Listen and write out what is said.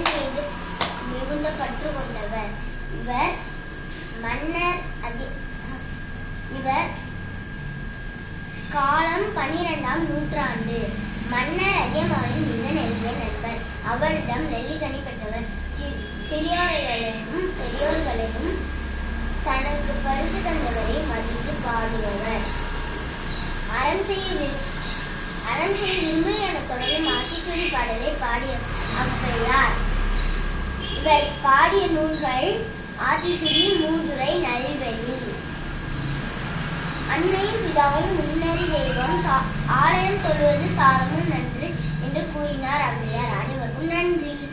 மீது மிகுந்த பற்று கொண்டவர் இவர் மன்னர் அதி இவர் காலம் பனிரெண்டாம் நூற்றாண்டு மன்னர் அதியமானின் மிக நெருங்கிய நண்பர் அவரிடம் நெல்லிக்கனி பெற்றவர் சி- சிறியோர்களையும் பெரியோர்களையும் தனக்கு பரிசு தந்தவரை மதித்து பாடுபவர் அறம் செய்ய விரு- அறம் செய்ய விரும்பு என தொடரும் ஆத்திச்சூடி பாடலை பாடிய ஔவையார் இவர் பாடிய நூல்கள் ஆத்திச்சுடி மூதுரை நல்வெளி அன்னையும் பிதாவும் முன்னறி தெய்வம் சா- ஆலயம் தொழுவது சாலமும் நன்று என்று கூறினார் ஔவையார் அனைவருக்கும் நன்றி